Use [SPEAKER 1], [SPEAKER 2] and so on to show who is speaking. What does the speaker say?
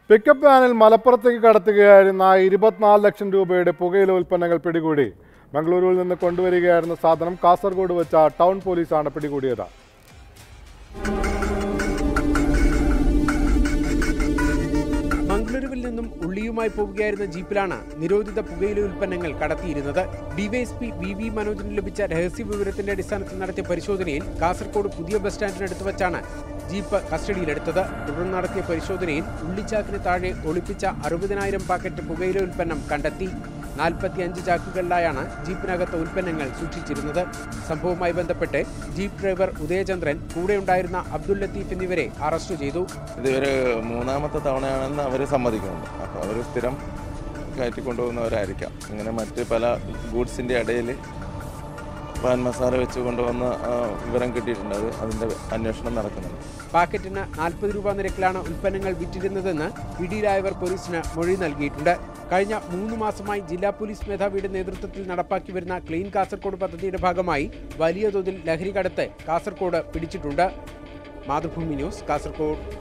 [SPEAKER 1] pickup വാനിൽ മലപ്പുറത്തേക്ക് കടത്തുകയായിരുന്ന ഇരുപത്തിനാല് ലക്ഷം രൂപയുടെ പുകയില ഉൽപ്പന്നങ്ങൾ പിടികൂടി മംഗളൂരുവിൽ നിന്ന് കൊണ്ടുവരികയായിരുന്ന സാധനം കാസർഗോഡ് വെച്ച ടൗൺ പോലീസാണ് പിടികൂടിയത്
[SPEAKER 2] മംഗളൂരുവിൽ നിന്നും ഉള്ളിയുമായി പോവുകയായിരുന്ന ജീപ്പിലാണ് നിരോധിത പുകയില ഉൽപ്പന്നങ്ങൾ കടത്തിയിരുന്നത് ഡിവൈഎസ്പി വി വി മനോജിന് ലഭിച്ച രഹസ്യ വിവരത്തിന്റെ അടിസ്ഥാനത്തിൽ നടത്തിയ പരിശോധനയിൽ കാസർഗോഡ് പുതിയ ബസ് സ്റ്റാൻഡിനടുത്ത് വച്ചാണ് ജീപ്പ് കസ്റ്റഡിയിലെടുത്തത് തുടർന്ന് നടത്തിയ പരിശോധനയിൽ ഉള്ളിച്ചാക്കിന് താഴെ ഒളിപ്പിച്ച അറുപതിനായിരം പാക്കറ്റ് പുകയില ഉൽപ്പന്നം കണ്ടെത്തി നാൽപ്പത്തിയഞ്ച് ചാക്കുകളിലായാണ് ജീപ്പിനകത്ത് ഉൽപ്പന്നങ്ങൾ സൂക്ഷിച്ചിരുന്നത് സംഭവവുമായി ബന്ധപ്പെട്ട് ജീപ്പ് ഡ്രൈവർ ഉദയചന്ദ്രൻ കൂടെയുണ്ടായിരുന്ന അബ്ദുൽ ലത്തീഫ് എന്നിവരെ അറസ്റ്റ് ചെയ്തു
[SPEAKER 3] ഇത് ഒരു മൂന്നാമത്തെ തവണയാണെന്ന് അവർ സമ്മതിക്കുന്നുണ്ട് അപ്പോൾ അവർ സ്ഥിരം കയറ്റിക്കൊണ്ടുപോകുന്നവരായിരിക്കാം ഇങ്ങനെ മറ്റ് പല ഗൂഡ്സിൻ്റെ ഇടയിൽ പാൻ മസാല വെച്ച് കൊണ്ടുവന്ന ആ, വിവരം കിട്ടിയിട്ടുണ്ട് അത് അതിൻ്റെ അന്വേഷണം നടക്കുന്നുണ്ട്
[SPEAKER 2] പാക്കറ്റിന് നാൽപ്പത് രൂപ നിരക്കിലാണ് ഉൽപ്പന്നങ്ങൾ വിറ്റിരുന്നതെന്ന് പിടിയിലായവർ പോലീസിന് മൊഴി നൽകിയിട്ടുണ്ട് കഴിഞ്ഞ മൂന്ന് മാസമായി ജില്ലാ പോലീസ് മേധാവിയുടെ നേതൃത്വത്തിൽ നടപ്പാക്കി വരുന്ന ക്ലീൻ കാസർഗോഡ് പദ്ധതിയുടെ ഭാഗമായി വലിയ തോതിൽ ലഹരി കടത്ത് കാസർഗോഡ് പിടിച്ചിട്ടുണ്ട് മാതൃഭൂമി ന്യൂസ് കാസർഗോഡ്